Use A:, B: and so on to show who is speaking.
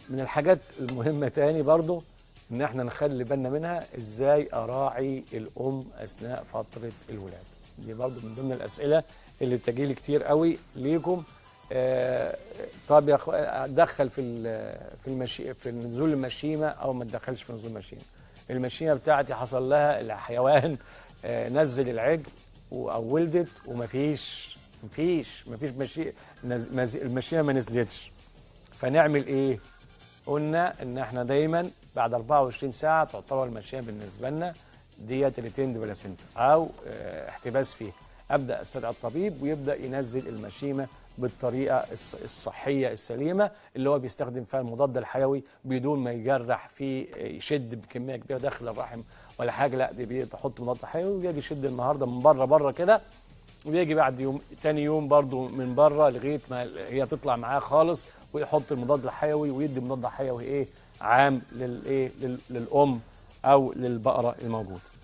A: من الحاجات المهمه تاني برضو ان احنا نخلي بالنا منها ازاي اراعي الام اثناء فتره الولاده دي برضو من ضمن الاسئله اللي بتجيلي كتير قوي ليكم آه طب يا اخو ادخل في ال- في المشي في نزول المشيمه او ما تدخلش في نزول المشيمه المشيمه بتاعتي حصل لها الحيوان آه نزل العجل و- او ولدت ومفيش مفيش مفيش مشي نز- مز- المشيمه ما نزلتش فنعمل ايه قلنا ان احنا دايما بعد 24 ساعه تعتبر المشيمه بالنسبه لنا ديت الاتند بلاسنتا او آه، احتباس فيها ابدا استدعي الطبيب ويبدا ينزل المشيمه بالطريقه الص- الصحيه السليمه اللي هو بيستخدم فيها المضاد الحيوي بدون ما يجرح في يشد بكميه كبيره داخل الرحم ولا حاجه لا دي بيحط مضاد حيوي ويجي يشد النهارده من بره بره كده ويجي بعد يوم تاني يوم برضو من بره لغايه ما هي تطلع معاه خالص ويحط المضاد الحيوي ويدي مضاد حيوي ايه عام للايه لل- للام او للبقره الموجوده